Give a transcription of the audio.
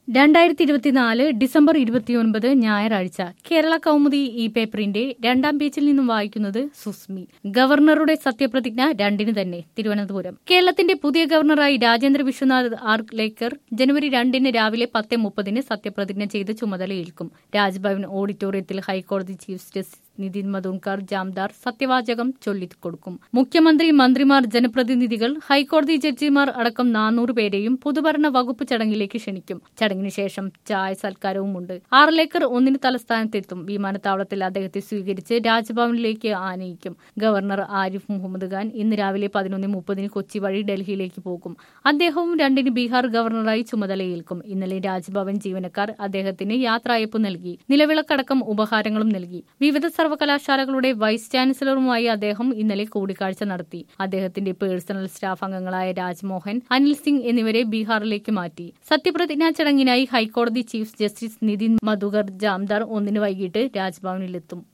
രണ്ടായിരത്തി ഇരുപത്തിനാല് ഡിസംബർ ഇരുപത്തിയൊൻപത് ഞായറാഴ്ച കേരള കൗമുദി ഈ പേപ്പറിന്റെ രണ്ടാം പേജിൽ നിന്നും വായിക്കുന്നത് സുസ്മി ഗവർണറുടെ സത്യപ്രതിജ്ഞ രണ്ടിന് തന്നെ തിരുവനന്തപുരം കേരളത്തിന്റെ പുതിയ ഗവർണറായി രാജേന്ദ്ര വിശ്വനാഥ് ആർലേക്കർ ജനുവരി രണ്ടിന് രാവിലെ പത്ത് മുപ്പതിന് സത്യപ്രതിജ്ഞ ചെയ്ത് ചുമതലയേൽക്കും രാജ്ഭവൻ ഓഡിറ്റോറിയത്തിൽ ഹൈക്കോടതി ചീഫ് ജസ്റ്റിസ് നിതിൻ മധുൻകർ ജാംദാർ സത്യവാചകം ചൊല്ലിക്കൊടുക്കും മുഖ്യമന്ത്രി മന്ത്രിമാർ ജനപ്രതിനിധികൾ ഹൈക്കോടതി ജഡ്ജിമാർ അടക്കം നാനൂറ് പേരെയും പൊതുഭരണ വകുപ്പ് ചടങ്ങിലേക്ക് ക്ഷണിക്കും ചടങ്ങിന് ശേഷം ചായ സൽക്കാരവുമുണ്ട് ആറിലേക്കർ ഒന്നിന് തലസ്ഥാനത്തെത്തും വിമാനത്താവളത്തിൽ അദ്ദേഹത്തെ സ്വീകരിച്ച് രാജ്ഭവനിലേക്ക് ആനയിക്കും ഗവർണർ ആരിഫ് മുഹമ്മദ് ഖാൻ ഇന്ന് രാവിലെ പതിനൊന്ന് മുപ്പതിന് കൊച്ചി വഴി ഡൽഹിയിലേക്ക് പോകും അദ്ദേഹവും രണ്ടിന് ബീഹാർ ഗവർണറായി ചുമതലയേൽക്കും ഇന്നലെ രാജ്ഭവൻ ജീവനക്കാർ അദ്ദേഹത്തിന് യാത്രയപ്പ് നൽകി നിലവിളക്കടക്കം ഉപഹാരങ്ങളും നൽകി വിവിധ സർവകലാശാലകളുടെ വൈസ് ചാൻസലറുമായി അദ്ദേഹം ഇന്നലെ കൂടിക്കാഴ്ച നടത്തി അദ്ദേഹത്തിന്റെ പേഴ്സണൽ സ്റ്റാഫ് അംഗങ്ങളായ രാജ്മോഹൻ അനിൽ സിംഗ് എന്നിവരെ ബീഹാറിലേക്ക് മാറ്റി സത്യപ്രതിജ്ഞാ ചടങ്ങിനായി ഹൈക്കോടതി ചീഫ് ജസ്റ്റിസ് നിതിൻ മധുകർ ജാംദാർ ഒന്നിന് വൈകിട്ട് രാജ്ഭവനിലെത്തും